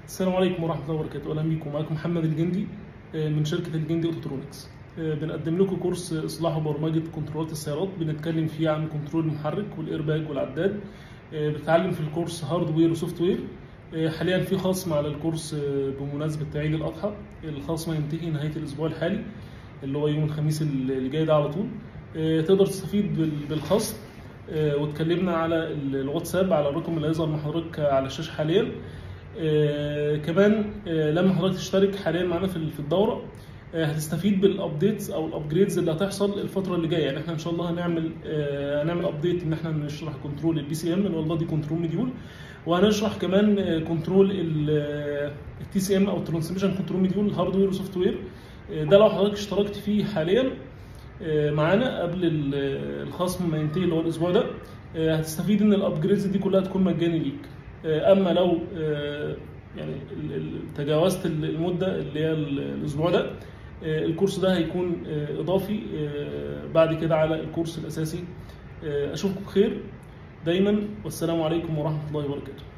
السلام عليكم ورحمة الله وبركاته، أهلا بيكم معاكم محمد الجندي آه، من شركة الجندي أوتوترونكس. آه، بنقدم لكم كورس إصلاح وبرمجة كنترولات السيارات، بنتكلم فيه عن كنترول المحرك والإيرباج والعداد. آه، بنتعلم في الكورس هاردوير وسوفت وير. آه، حاليا في خصم على الكورس آه، بمناسبة عيد الأضحى، الخصم هينتهي نهاية الأسبوع الحالي اللي هو يوم الخميس اللي جاي ده على طول. آه، تقدر تستفيد بال- بالخصم آه، واتكلمنا على ال- الواتساب على الرقم اللي هيظهر مع حضرتك على الشاشة حاليا. آه، كمان آه، لما حضرتك تشترك حاليا معانا في في الدوره آه، هتستفيد بالابديتس او الابجريدز اللي هتحصل الفتره اللي جايه يعني احنا ان شاء الله هنعمل آه، هنعمل ابديت ان احنا نشرح كنترول البي سي ام اللي هو البادي كنترول مديول وهنشرح كمان آه، كنترول التي سي ام او الترانسميشن كنترول مديول هاردوير وسوفت وير آه، ده لو حضرتك اشتركت فيه حاليا آه، معانا قبل ال- الخصم ما ينتهي اللي هو الاسبوع ده آه، هتستفيد ان الابجريدز دي كلها تكون مجاني ليك آه، اما لو آه، يعني ال- ال- تجاوزت ال- المده اللي هي ال- الاسبوع ده آه، الكورس ده هيكون آه، اضافي آه، بعد كده على الكورس الاساسي آه، اشوفكم بخير دايما والسلام عليكم ورحمه الله وبركاته